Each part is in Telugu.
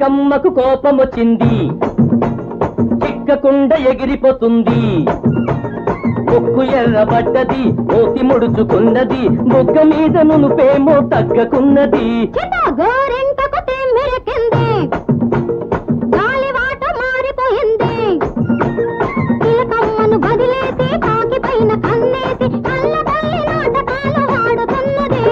చిలకమ్మకు కోపమొచ్చింది చిక్కకుండా ఎగిరిపోతుంది ముక్కు ఎర్రబడ్డది మూతి ముడుచుకున్నది బుగ్గ మీద నునుపేమో తగ్గకున్నది చిట గోరింటకు తిమ్మిరికింది గాలివాట మారిపోయింది చిలకమ్మను వదిలేసి కాకి పైన కన్నేసి కళ్ళ తల్లి నాటకాలు ఆడుతున్నది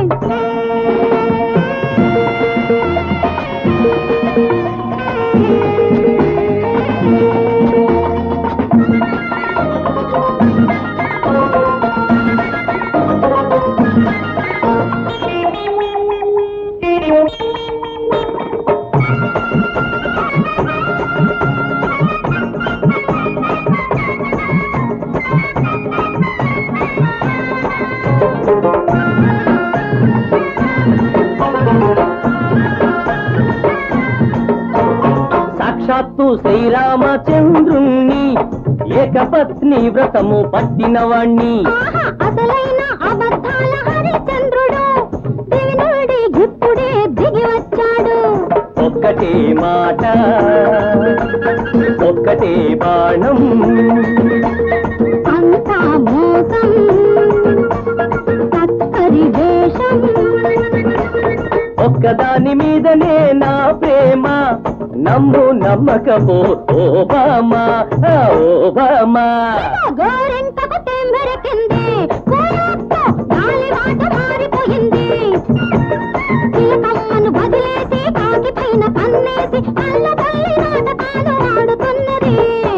సాక్షాత్తు శ్రీరామచంద్రుణ్ణి ఏకపత్ని వ్రతము పట్టినవాణ్ణి ఆహా అసలైన అబద్ధాల హరిచంద్రుడు దివి నుండి ఇప్పుడే దిగి వచ్చాడు ఒక్కటే మాట ఒక్కటే బాణం అంతా మోసం తక్కరి వేషం ఒక్కదాని మీదనే నా ప్రేమ నమ్ము నమ్మకపో ఓబామా ఆ ఓబామా గోరింటకు తెంబెరికింది కోయొక్క గాలివాట మారిపోయింది చిలకమ్మను వదిలేసి కాకి పైన కన్నేసి కళ్ళ తల్లి నాటకాలు ఆడుతున్నది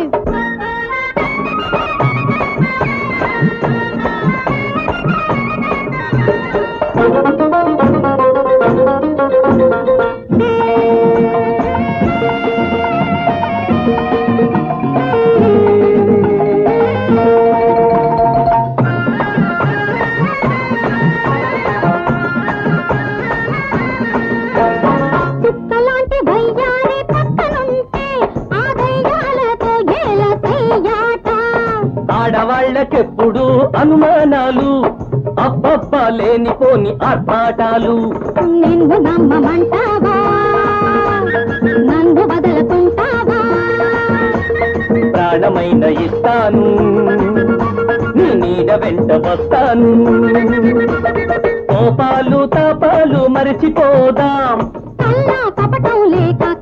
చుక్కలాంటి వయ్యారి పక్కనుంటే ఆ దయ్యాలతో ఏల చెయ్యాట ఆడవాళ్ళకెప్పుడు అనుమానాలు అబ్బబ్బ లేనిపోని ఆర్భాటాలు నిన్ను నమ్మమంటావా నన్ను వదలకుంటావా ప్రాణమైన ఇస్తాను నీ నీడ వెంట వస్తాను కోపాలు తాపాలు మరచిపోదాం కల్లా కపటం లేక